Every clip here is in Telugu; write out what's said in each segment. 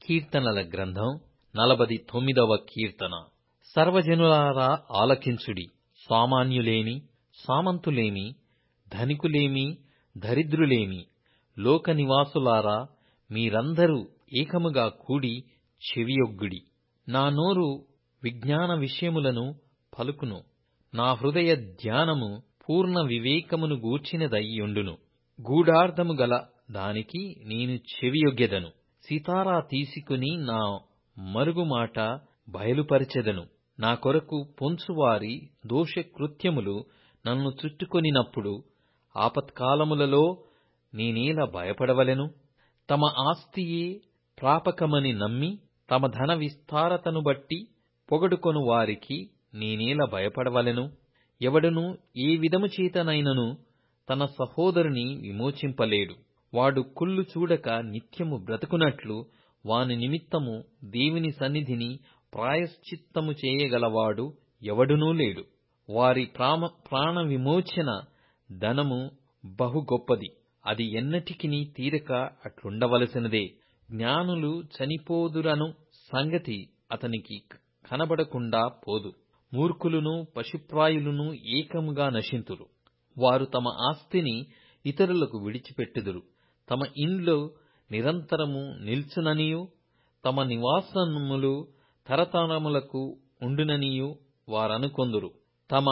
కీర్తనల గ్రంథం నలభది తొమ్మిదవ కీర్తన సర్వజనులారా ఆలకించుడి సామాన్యులేమి సామంతులేమి ధనికులేమి దరిద్రులేమి లోక నివాసులారా మీరందరూ ఏకముగా కూడి చెవియొగ్గుడి నా నోరు విజ్ఞాన విషయములను పలుకును నా హృదయ ధ్యానము పూర్ణ వివేకమును గూర్చినదై యుండును గూఢార్థము గల దానికి నేను చెవియొగ్గెదను సితారా తీసుకుని నా మరుగుమాట బయలుపరచెదను నా కొరకు పొంచువారి దోషకృత్యములు నన్ను చుట్టుకొనినప్పుడు ఆపత్కాలములలో నేనేల భయపడవలెను తమ ఆస్తియే ప్రాపకమని నమ్మి తమ ధన విస్తారతను బట్టి పొగడుకొను వారికి నేనేల భయపడవలెను ఎవడును ఏ విధము చేతనైనను తన సహోదరుని విమోచింపలేడు వాడు కుళ్ళు చూడక నిత్యము బ్రతుకునట్లు వాని నిమిత్తము దేవుని సన్నిధిని ప్రాయశ్చిత్తము చేయగలవాడు ఎవడునూ లేడు వారి ప్రామ ప్రాణ విమోచన ధనము బహు గొప్పది అది ఎన్నటికిని తీరక అట్లుండవలసినదే జ్ఞానులు చనిపోదురను సంగతి అతనికి కనబడకుండా పోదు మూర్ఖులును పశుప్రాయులును ఏకముగా నశింతురు వారు తమ ఆస్తిని ఇతరులకు విడిచిపెట్టుదురు తమ ఇండ్లు నిరంతరము నిల్చుననియు తమ నివాసములు తరతరములకు ఉండుననియు వారనుకొందురు తమ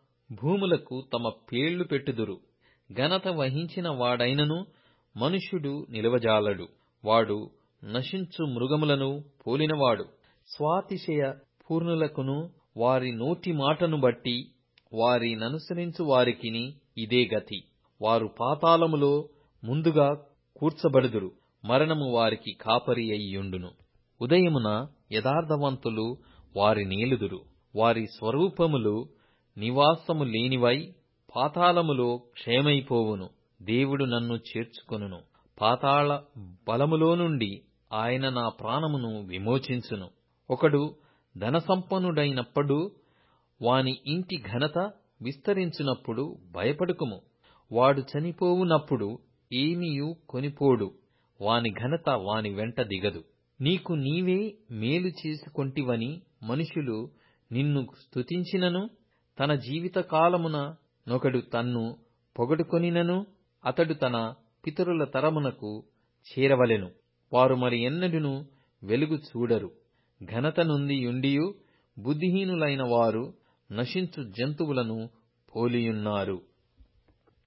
భూములకు తమ పేళ్లు పెట్టుదురు ఘనత వహించిన వాడైనను మనుష్యుడు నిలవజాలడు వాడు నశించు మృగములను పోలినవాడు స్వాతిశయ పూర్ణులకును వారి నోటి మాటను బట్టి వారి ననుసరించు వారికిని ఇదే గతి వారు పాతాళములో ముందుగా కూర్చబడుదురు మరణము వారికి కాపరి అయ్యుండును ఉదయమున యథార్థవంతులు వారి నేలుదురు వారి స్వరూపములు నివాసము లేనివై పాతాళములో క్షయమైపోవును దేవుడు నన్ను చేర్చుకొనును పాతాళ బలములో నుండి ఆయన నా ప్రాణమును విమోచించును ఒకడు ధనసంపన్నుడైనప్పుడు వాని ఇంటి ఘనత విస్తరించినప్పుడు భయపడుకుము వాడు చనిపోవునప్పుడు ఏమియు కొనిపోడు వాని ఘనత వాని వెంట దిగదు నీకు నీవే మేలు చేసుకొంటివని మనుషులు నిన్ను స్తుతించినను తన జీవిత కాలమున నొకడు తన్ను పొగడుకొనినను అతడు తన పితరుల తరమునకు చేరవలెను వారు మరి ఎన్నడును వెలుగు చూడరు ఘనత నుండి యుండియు బుద్ధిహీనులైన వారు నశించు జంతువులను పోలియున్నారు